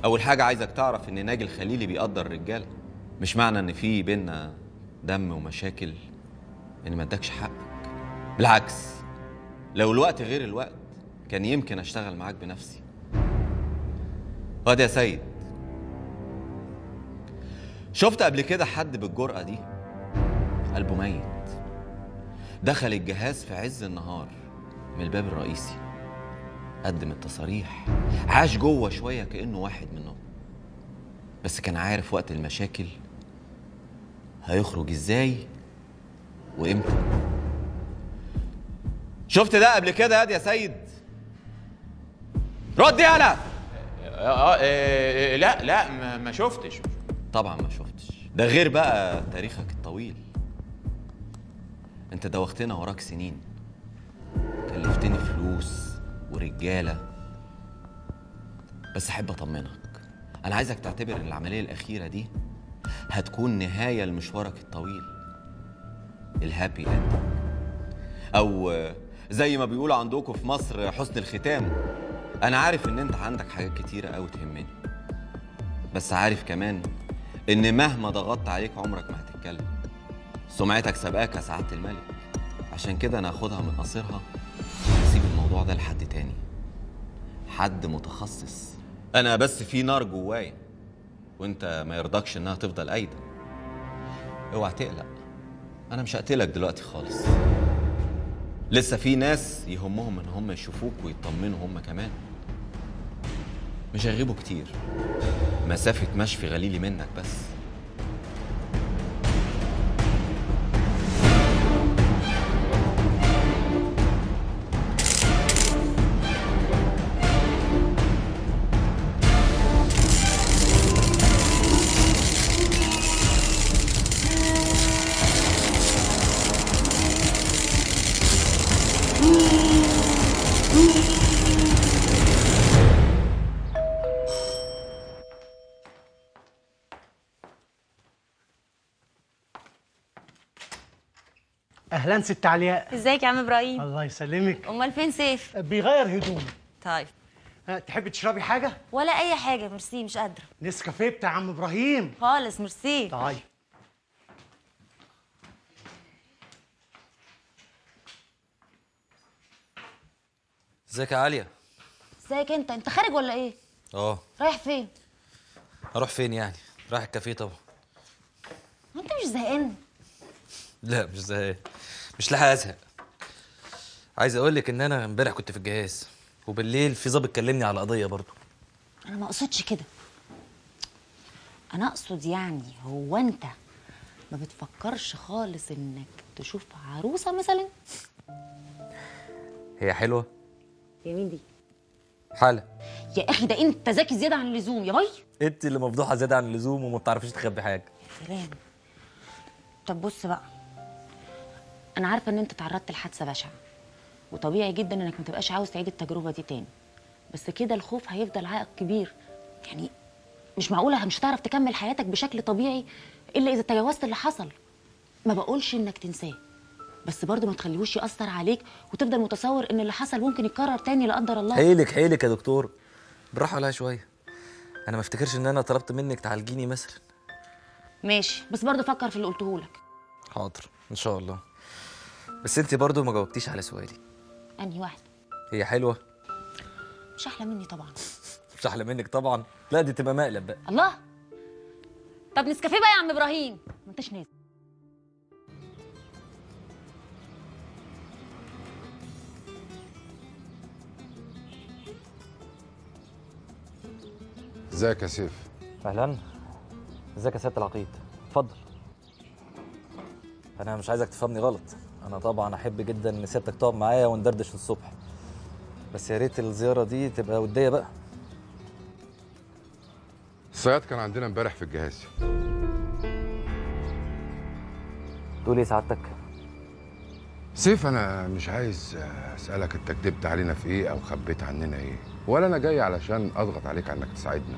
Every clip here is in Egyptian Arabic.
اول حاجه عايزك تعرف ان ناجي الخليلي بيقدر الرجاله مش معنى ان في بينا دم ومشاكل ان ما ادكش حقك بالعكس لو الوقت غير الوقت كان يمكن اشتغل معاك بنفسي واد يا سيد شفت قبل كده حد بالجرأة دي قلبه ميت دخل الجهاز في عز النهار من الباب الرئيسي قدم التصاريح عاش جوه شوية كأنه واحد منهم بس كان عارف وقت المشاكل هيخرج ازاي وامتى شفت ده قبل كده ياد يا سيد رد يالا اه اه آه، لا لا ما, ما شفتش طبعا ما شفتش ده غير بقى تاريخك الطويل انت دوختنا وراك سنين كلفتني فلوس ورجاله بس احب اطمنك انا عايزك تعتبر ان العمليه الاخيره دي هتكون نهايه لمشوارك الطويل الهابي اند او آه، زي ما بيقولوا عندكم في مصر حسن الختام انا عارف ان انت عندك حاجات كتيره قوي تهمني بس عارف كمان ان مهما ضغطت عليك عمرك ما هتتكلم سمعتك سبقاك يا سعاده الملك عشان كده انا هاخدها من قصيرها واسيب الموضوع ده لحد تاني حد متخصص انا بس في نار جوايا وانت ما يرضكش انها تفضل قايده اوعى تقلق انا مش هقتلك دلوقتي خالص لسه في ناس يهمهم ان هم يشوفوك ويطمنوا هم كمان مش هيغيبوا كتير مسافة مشفي غليلي منك بس اهلا ست علياء ازيك يا عم ابراهيم الله يسلمك امال فين سيف بيغير هدومه طيب ها، تحبي تشربي حاجه ولا اي حاجه ميرسي مش قادره نسكافيه بتاع عم ابراهيم خالص ميرسي طيب ازيك يا عالية؟ ازيك انت انت خارج ولا ايه اه رايح فين اروح فين يعني؟ رايح الكافيه طبعا هو انت مش زهقان لا مش زهقان مش لاحق ازهق عايز اقول لك ان انا امبارح كنت في الجهاز وبالليل في ظابط كلمني على قضيه برضه انا ما اقصدش كده انا اقصد يعني هو انت ما بتفكرش خالص انك تشوف عروسه مثلا هي حلوه يا مين دي حاله يا اخي ده انت ذكي زياده عن اللزوم يا باي انت اللي مفضوحه زياده عن اللزوم وما بتعرفيش تخبي حاجه سلام طب بص بقى انا عارفه ان انت تعرضت لحادثه بشعه وطبيعي جدا انك ما تبقاش عاوز تعيد التجربه دي تاني بس كده الخوف هيفضل عائق كبير يعني مش معقوله مش هتعرف تكمل حياتك بشكل طبيعي الا اذا تجاوزت اللي حصل ما بقولش انك تنساه بس برضه ما تخليهوش ياثر عليك وتفضل متصور ان اللي حصل ممكن يتكرر تاني لا قدر الله حيلك حيلك يا دكتور بالراحه عليها شويه انا ما افتكرش ان انا طلبت منك تعالجيني مثلا ماشي بس برضه فكر في اللي قلته لك حاضر ان شاء الله بس انت برضه ما جاوبتيش على سؤالي انهي واحد هي حلوه مش احلى مني طبعا مش احلى منك طبعا لا دي تبقى مقلب بقى الله طب نسكافيه بقى يا عم ابراهيم ما انتش نازل ازيك يا سيف اهلا ازيك يا سياده العقيد اتفضل انا مش عايزك تفهمني غلط انا طبعا احب جدا ان سيادتك تقعد معايا وندردش الصبح بس يا ريت الزياره دي تبقى وديه بقى الصياد كان عندنا امبارح في الجهاز تقول ايه سعادتك سيف انا مش عايز اسالك انت كدبت علينا في ايه او خبيت عننا ايه ولا انا جاي علشان اضغط عليك على انك تساعدنا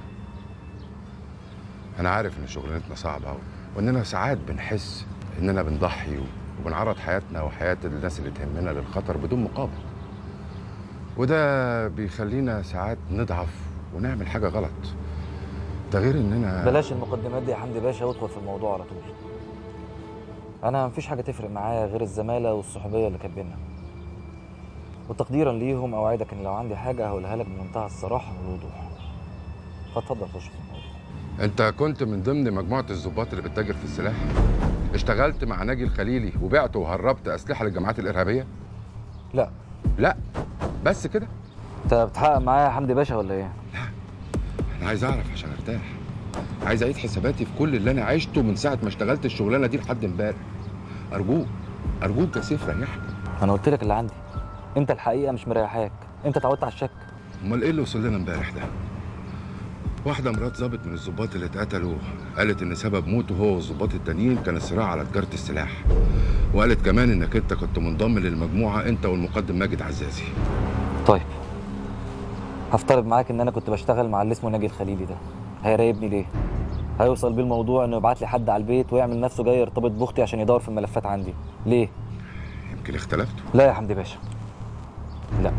انا عارف ان شغلانتنا صعبه واننا ساعات بنحس اننا بنضحي وبنعرض حياتنا وحياه الناس اللي تهمنا للخطر بدون مقابل وده بيخلينا ساعات نضعف ونعمل حاجه غلط ده غير ان انا بلاش المقدمات دي يا حمدي باشا وادخل في الموضوع على طول انا مفيش حاجه تفرق معايا غير الزماله والصحوبيه اللي كانت بينا وتقديرا ليهم اوعدك ان لو عندي حاجه هقولها لك بمنتهى الصراحه والوضوح فاتفضل خش في الموضوع انت كنت من ضمن مجموعه الضباط اللي بتتاجر في السلاح اشتغلت مع ناجي الخليلي وبعت وهربت اسلحه للجماعات الارهابيه لا لا بس كده انت بتحقق معايا يا حمدي باشا ولا ايه انا عايز اعرف عشان ارتاح عايز اعيد حساباتي في كل اللي انا عشته من ساعه ما اشتغلت الشغلانه دي لحد امبارح ارجوك ارجوك يا سيف ريحني انا قلت لك اللي عندي انت الحقيقه مش مريحاك انت اتعودت على الشك امال ايه اللي وصل لنا امبارح ده واحده مرات ضابط من الضباط اللي اتقتلوا قالت ان سبب موته هو والضباط التانيين كان الصراع على تجاره السلاح وقالت كمان انك انت كنت منضم للمجموعه انت والمقدم ماجد عزازي طيب هفترض معاك ان انا كنت بشتغل مع اللي اسمه ناجي الخليلي ده هيراقبني ليه هيوصل بيه الموضوع انه يبعت لي حد على البيت ويعمل نفسه جاي يرتبط باختي عشان يدور في الملفات عندي ليه يمكن اختلفتوا لا يا حمدي باشا لا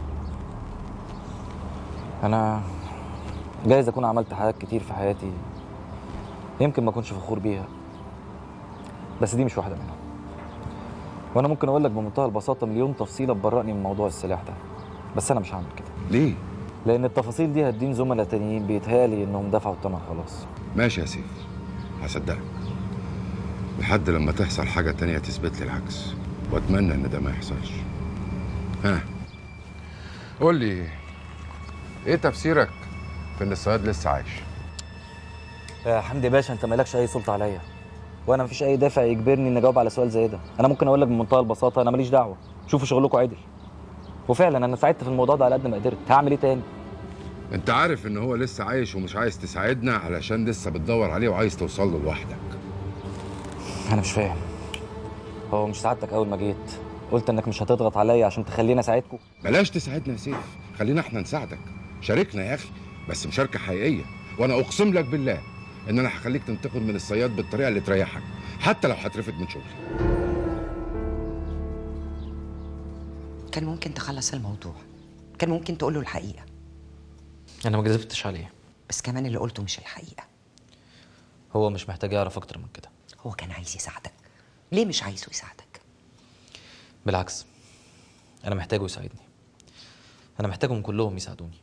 انا جايز اكون عملت حاجات كتير في حياتي يمكن ما اكونش فخور بيها بس دي مش واحده منهم وانا ممكن اقول لك بمنتهى البساطه مليون تفصيله تبرئني من موضوع السلاح ده بس انا مش هعمل كده ليه لان التفاصيل دي هتدين زملاء تانيين بيتهيالي انهم دفعوا الثمن خلاص ماشي يا سيف هصدقك لحد لما تحصل حاجه تانية تثبت لي العكس واتمنى ان ده ما يحصلش ها قول لي ايه تفسيرك في ان الصياد لسه عايش يا حمدي باشا انت مالكش اي سلطه عليا وانا مفيش اي دافع يجبرني اني اجاوب على سؤال زي ده انا ممكن اقول لك بمنتهى البساطه انا ماليش دعوه شوفوا شغلكم عدل وفعلا انا ساعدت في الموضوع ده على قد ما قدرت هعمل ايه تاني انت عارف ان هو لسه عايش ومش عايز تساعدنا علشان لسه بتدور عليه وعايز توصل له لوحدك انا مش فاهم هو مش سعادتك اول ما جيت قلت انك مش هتضغط عليا عشان تخليني اساعدكم بلاش تساعدنا يا سيف خلينا احنا نساعدك شاركنا يا اخي بس مشاركه حقيقيه وانا اقسم لك بالله ان انا هخليك تنتقم من الصياد بالطريقه اللي تريحك حتى لو هترفد من شغلي كان ممكن تخلص الموضوع كان ممكن تقوله الحقيقة انا ما كذبتش عليه بس كمان اللي قلته مش الحقيقة هو مش محتاج يعرف اكتر من كده هو كان عايز يساعدك ليه مش عايزه يساعدك بالعكس انا محتاجه يساعدني انا محتاجهم كلهم يساعدوني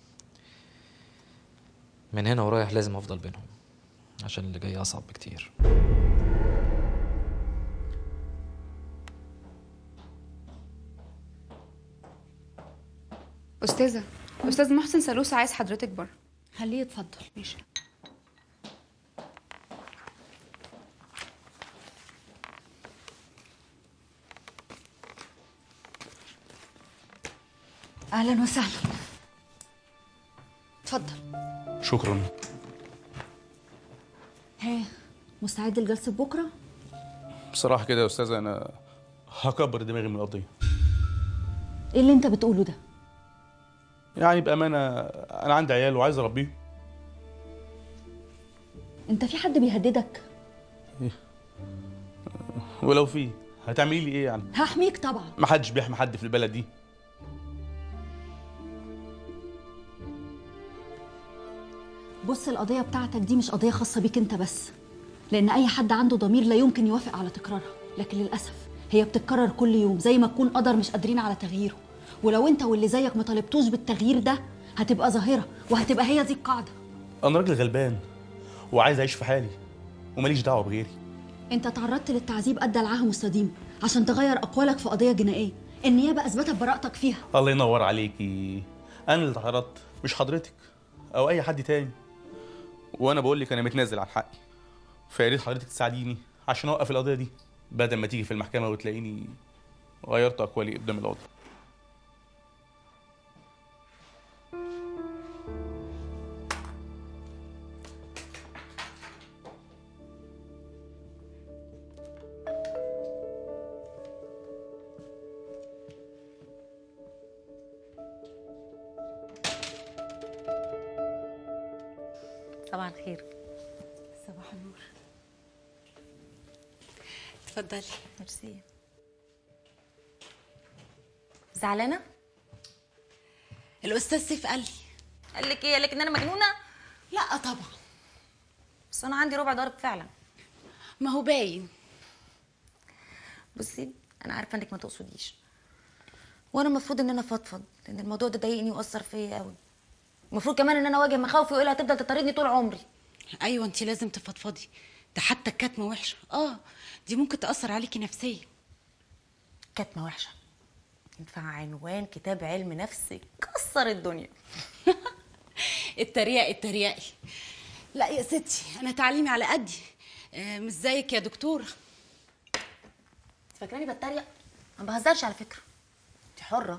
من هنا ورايح لازم افضل بينهم عشان اللي جاي اصعب بكتير أستاذة أستاذ محسن سلوسة عايز حضرتك بره خليه يتفضل ماشي اهلا وسهلا اتفضل شكرا ها مستعد لجلسه بكره بصراحه كده يا استاذه انا هكبر دماغي من القضيه ايه اللي انت بتقوله ده يعني بامانه انا عندي عيال وعايز اربيهم انت في حد بيهددك ولو في هتعملي لي ايه يعني هحميك طبعا ما حدش بيحمي حد في البلد دي بص القضيه بتاعتك دي مش قضيه خاصه بيك انت بس لان اي حد عنده ضمير لا يمكن يوافق على تكرارها لكن للاسف هي بتتكرر كل يوم زي ما تكون قدر مش قادرين على تغييره ولو انت واللي زيك ما طالبتوش بالتغيير ده هتبقى ظاهره وهتبقى هي دي القاعده انا راجل غلبان وعايز اعيش في حالي وماليش دعوه بغيري انت تعرضت للتعذيب ادى العاهه مستديم عشان تغير اقوالك في قضيه جنائيه النيابه اثبتت براءتك فيها الله ينور عليكي انا اللي اتعرضت مش حضرتك او اي حد تاني وانا بقول لك انا متنازل عن حقي فيا ريت حضرتك تساعديني عشان اوقف القضيه دي بدل ما تيجي في المحكمه وتلاقيني غيرت اقوالي قدام القاضي صباح الخير صباح النور اتفضلي ميرسي زعلانه الاستاذ سيف قال لي قال لك ايه قال لك ان انا مجنونه لا طبعا بس انا عندي ربع ضرب فعلا ما هو باين بصي انا عارفه انك ما تقصديش وانا المفروض ان انا افضفض لان الموضوع ده ضايقني واثر فيا قوي المفروض كمان ان انا اواجه مخاوفي والا هتفضل تطاردني طول عمري ايوه انت لازم تفضفضي ده حتى الكتمه وحشه اه دي ممكن تاثر عليكي نفسيا كتمه وحشه ينفع عنوان كتاب علم نفس كسر الدنيا اتريقي اتريقي لا يا ستي انا تعليمي على قدي آه، مش زيك يا دكتوره فاكراني بتريق ما بهزرش على فكره انت حره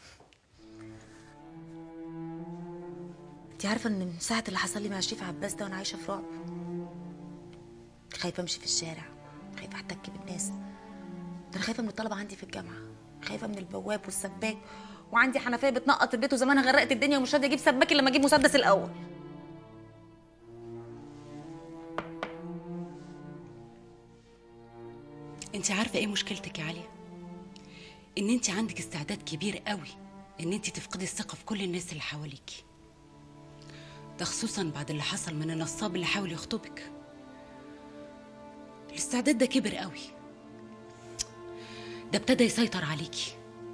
انت عارفه ان من ساعه اللي حصل لي مع شريف عباس ده وانا عايشه في رعب خايفه امشي في الشارع خايفه احتك بالناس ده انا خايفه من الطلبه عندي في الجامعه خايفه من البواب والسباك وعندي حنفيه بتنقط البيت وزمانها غرقت الدنيا ومش راضيه اجيب سباك الا لما اجيب مسدس الاول انت عارفه ايه مشكلتك يا عليا ان انت عندك استعداد كبير قوي ان انت تفقدي الثقه في كل الناس اللي حواليكي ده خصوصا بعد اللي حصل من النصاب اللي حاول يخطبك الاستعداد ده كبر قوي ده ابتدى يسيطر عليكي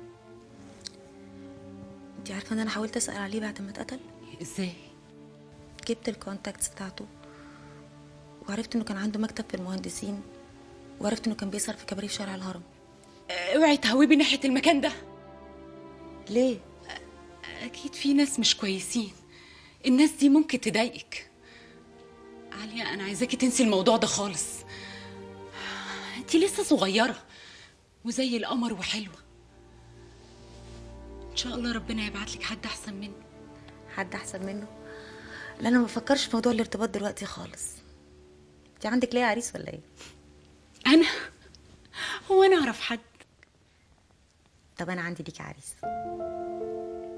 انت عارفه ان انا حاولت اسال عليه بعد ما اتقتل ازاي جبت الكونتاكتس بتاعته وعرفت انه كان عنده مكتب في المهندسين وعرفت انه كان بيسهر في كباريه في شارع الهرم اه، اوعي تهوبي ناحيه المكان ده ليه اكيد في ناس مش كويسين الناس دي ممكن تضايقك عليا انا عايزاكي تنسي الموضوع ده خالص انت لسه صغيره وزي القمر وحلوه ان شاء الله ربنا يبعت لك حد احسن منه حد احسن منه لا انا ما بفكرش في موضوع الارتباط دلوقتي خالص انت عندك ليه عريس ولا ايه انا هو انا اعرف حد طب انا عندي ليكي عريس